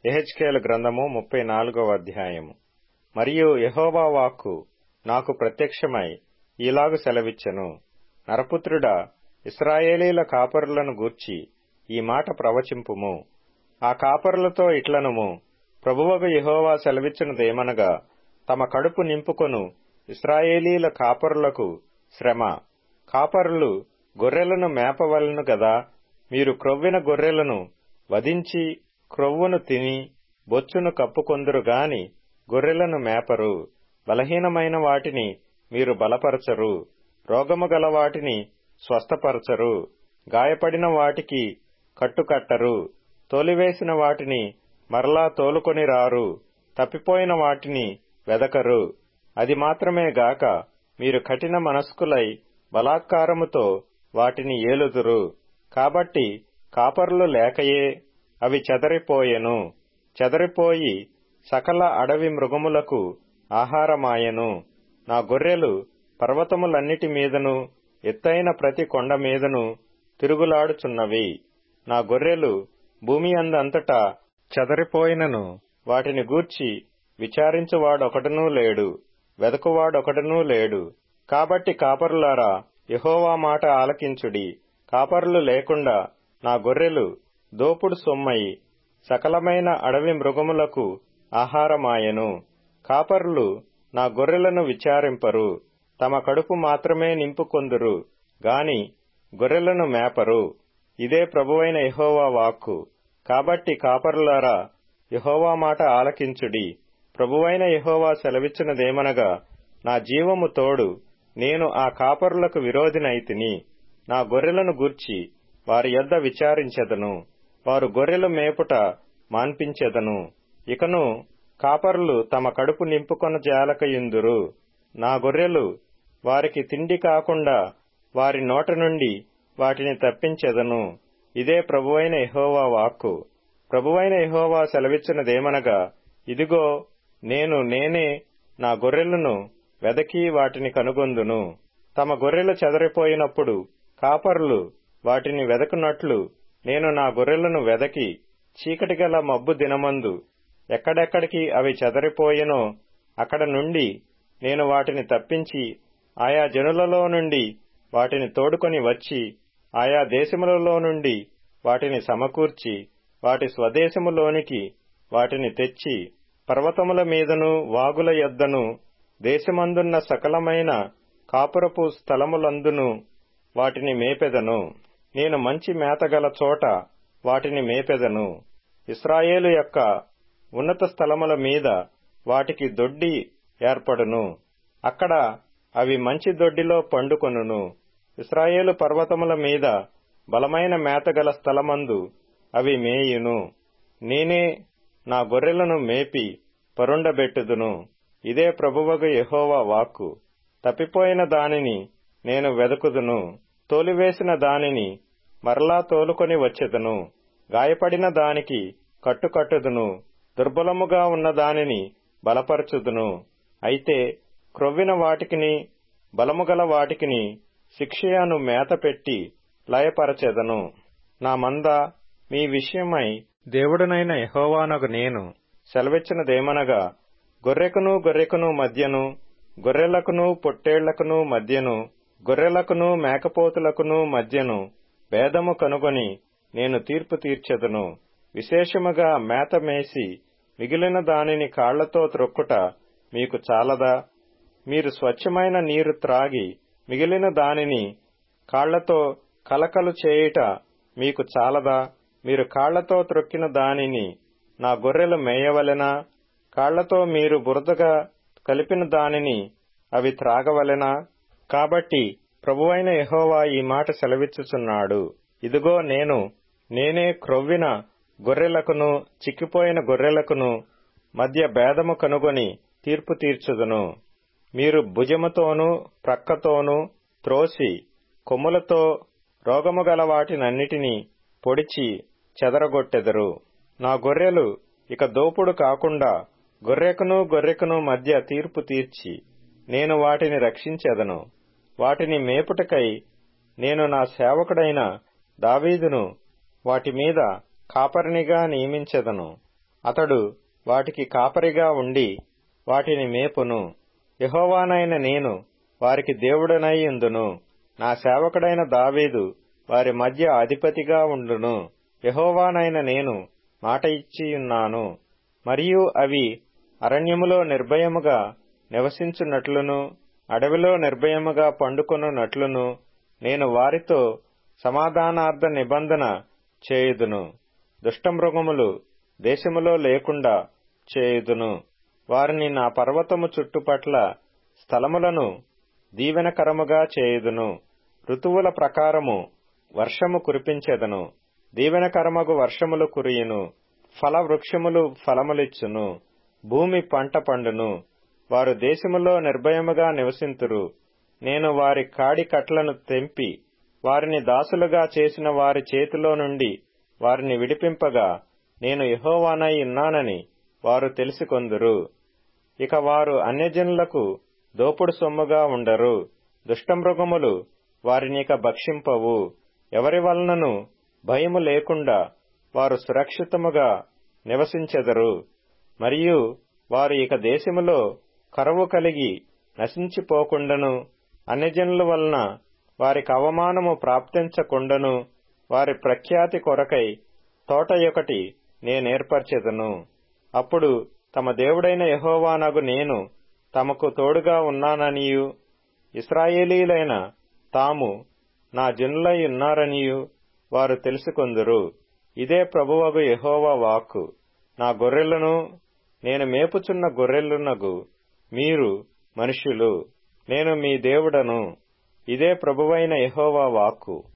ఎహెచ్కేలు గ్రంథము ముప్పై నాలుగవ అధ్యాయము మరియు యెహోవా వాక్కు నాకు ప్రత్యక్షమై ఈలాగు సెలవిచ్చెను నరపుత్రుడా ఇస్రాయేలీల కాపరులను గూర్చి ఈ మాట ప్రవచింపుము ఆ కాపరులతో ఇట్లనుము ప్రభువగు యెహోవా సెలవిచ్చినదేమనగా తమ కడుపు నింపుకొను ఇస్రాయేలీల కాపరులకు శ్రమ కాపరులు గొర్రెలను మేపవలెను గదా మీరు క్రొవ్విన గొర్రెలను వధించి క్రొవ్వును తిని బొచ్చును కప్పుకొందురు గాని గొర్రెలను మేపరు బలహీనమైన వాటిని మీరు బలపరచరు రోగము గల వాటిని స్వస్థపరచరు గాయపడిన వాటికి కట్టుకట్టరు తోలివేసిన వాటిని మరలా తోలుకొని రారు తప్పిపోయిన వాటిని వెదకరు అది మాత్రమే గాక మీరు కఠిన మనస్కులై బలాత్కారముతో వాటిని ఏలుదురు కాబట్టి కాపరులు లేకయే అవి చెదరిపోయెను చెదరిపోయి సకల అడవి మృగములకు ఆహారమాయెను నా గొర్రెలు పర్వతములన్నిటి మీదను ఎత్తైన ప్రతి కొండ మీదను తిరుగులాడుచున్నవి నా గొర్రెలు భూమి అందంతటా చెదరిపోయినను వాటిని గూర్చి విచారించువాడొకడునూ లేడు వెదకువాడొకడునూ లేడు కాబట్టి కాపరులారా యహోవా మాట ఆలకించుడి కాపరులు లేకుండా నా గొర్రెలు దోపుడు సొమ్మయి సకలమైన అడవి మృగములకు ఆహారమాయెను కాపరులు నా గొర్రెలను విచారింపరు తమ కడుపు మాత్రమే నింపుకొందురు గాని గొర్రెలను మేపరు ఇదే ప్రభువైన యహోవా వాక్కు కాబట్టి కాపరులారా యహోవా మాట ఆలకించుడి ప్రభువైన యహోవా సెలవిచ్చినదేమనగా నా జీవము తోడు నేను ఆ కాపరులకు విరోధినైతిని నా గొర్రెలను గూర్చి వారి యొద్ద విచారించెదను వారు గొర్రెలు మేపుట మాన్పించెదను ఇకను కాపరులు తమ కడుపు నింపుకొన జాలకయుందురు నా గొర్రెలు వారికి తిండి కాకుండా వారి నోట నుండి వాటిని తప్పించెదను ఇదే ప్రభువైన యహోవా వాక్కు ప్రభువైన యహోవా సెలవిచ్చినదేమనగా ఇదిగో నేను నేనే నా గొర్రెలను వెదకి వాటిని కనుగొందును తమ గొర్రెలు చెదరిపోయినప్పుడు కాపరులు వాటిని వెదకునట్లు నేను నా గొర్రెలను వెదకి చీకటిగల మబ్బు దినమందు ఎక్కడెక్కడికి అవి చెదరిపోయెనో అక్కడ నుండి నేను వాటిని తప్పించి ఆయా జనులలో నుండి వాటిని తోడుకొని వచ్చి ఆయా దేశములలో నుండి వాటిని సమకూర్చి వాటి స్వదేశములోనికి వాటిని తెచ్చి పర్వతముల మీదను వాగుల యొద్దను దేశమందున్న సకలమైన కాపురపు స్థలములందును వాటిని మేపెదను నేను మంచి మేతగల చోట వాటిని మేపెదను ఇస్రాయేలు యొక్క ఉన్నత స్థలముల మీద వాటికి దొడ్డి ఏర్పడును అక్కడ అవి మంచి దొడ్డిలో పండుకొనును ఇస్రాయేలు పర్వతముల మీద బలమైన మేతగల స్థలమందు అవి మేయును నేనే నా గొర్రెలను మేపి పరుండబెట్టుదును ఇదే ప్రభువగు యహోవా వాక్కు తప్పిపోయిన దానిని నేను వెదకుదును తోలివేసిన దానిని మరలా తోలుకొని వచ్చెదను గాయపడిన దానికి కట్టుకట్టుదును దుర్బలముగా ఉన్న దానిని బలపరచుదును అయితే క్రొవ్విన వాటికిని బలముగల వాటికిని శిక్షయను మేత పెట్టి లయపరచెదను నా మంద మీ విషయమై దేవుడనైన యహోవానగు నేను సెలవిచ్చినదేమనగా గొర్రెకును గొర్రెకును మధ్యను గొర్రెలకును పొట్టేళ్లకును మధ్యను గొర్రెలకును మేకపోతులకును మధ్యను భేదము కనుగొని నేను తీర్పు తీర్చెదను విశేషముగా మేత మేసి మిగిలిన దానిని కాళ్లతో త్రొక్కుట మీకు చాలదా మీరు స్వచ్ఛమైన నీరు త్రాగి మిగిలిన దానిని కాళ్లతో కలకలు చేయుట మీకు చాలదా మీరు కాళ్లతో త్రొక్కిన దానిని నా గొర్రెలు మేయవలెనా కాళ్లతో మీరు బురదగా కలిపిన దానిని అవి త్రాగవలెనా కాబట్టి ప్రభువైన యహోవా ఈ మాట సెలవిచ్చుచున్నాడు ఇదిగో నేను నేనే క్రొవ్విన గొర్రెలకును చిక్కిపోయిన గొర్రెలకును మధ్య భేదము కనుగొని తీర్పు తీర్చుదును మీరు భుజముతోనూ ప్రక్కతోనూ త్రోసి కొమ్ములతో రోగము గల వాటినన్నిటినీ పొడిచి చెదరగొట్టెదరు నా గొర్రెలు ఇక దోపుడు కాకుండా గొర్రెకును గొర్రెకును మధ్య తీర్పు తీర్చి నేను వాటిని రక్షించెదను వాటిని మేపుటకై నేను నా సేవకుడైన దావీదును వాటి మీద కాపరినిగా నియమించెదను అతడు వాటికి కాపరిగా ఉండి వాటిని మేపును యహోవానైన నేను వారికి దేవుడనై ఉందును నా సేవకుడైన దావీదు వారి మధ్య అధిపతిగా ఉండును యహోవానైన నేను మాట ఇచ్చియున్నాను మరియు అవి అరణ్యములో నిర్భయముగా నివసించున్నట్లును అడవిలో నిర్భయముగా పండుకొనున్నట్లును నేను వారితో సమాధానార్థ నిబంధన చేయుదును దుష్టమృగములు దేశములో లేకుండా చేయుదును వారిని నా పర్వతము చుట్టుపట్ల స్థలములను దీవెనకరముగా చేయుదును ఋతువుల ప్రకారము వర్షము కురిపించెదను దీవెనకరమగు వర్షములు కురియును ఫల వృక్షములు ఫలములిచ్చును భూమి పంట పండును వారు దేశములో నిర్భయముగా నివసింతురు నేను వారి కాడి కట్లను తెంపి వారిని దాసులుగా చేసిన వారి చేతిలో నుండి వారిని విడిపింపగా నేను యహోవానై ఉన్నానని వారు తెలిసికొందురు ఇక వారు అన్యజనులకు దోపుడు సొమ్ముగా ఉండరు దుష్టమృగములు వారినిక భక్షింపవు ఎవరి వలనను భయము లేకుండా వారు సురక్షితముగా నివసించెదరు మరియు వారు ఇక దేశములో కరువు కలిగి నశించిపోకుండను అన్యజనుల వలన వారికి అవమానము ప్రాప్తించకుండను వారి ప్రఖ్యాతి కొరకై తోటయొకటి నేనేర్పరచెదను అప్పుడు తమ దేవుడైన యహోవానగు నేను తమకు తోడుగా ఉన్నాననియు ఇస్రాయేలీలైన తాము నా జనులై ఉన్నారనియు వారు తెలుసుకొందురు ఇదే ప్రభువగు యహోవా వాక్కు నా గొర్రెలను నేను మేపుచున్న గొర్రెలునగు మీరు మనుష్యులు నేను మీ దేవుడను ఇదే ప్రభువైన యహోవా వాక్కు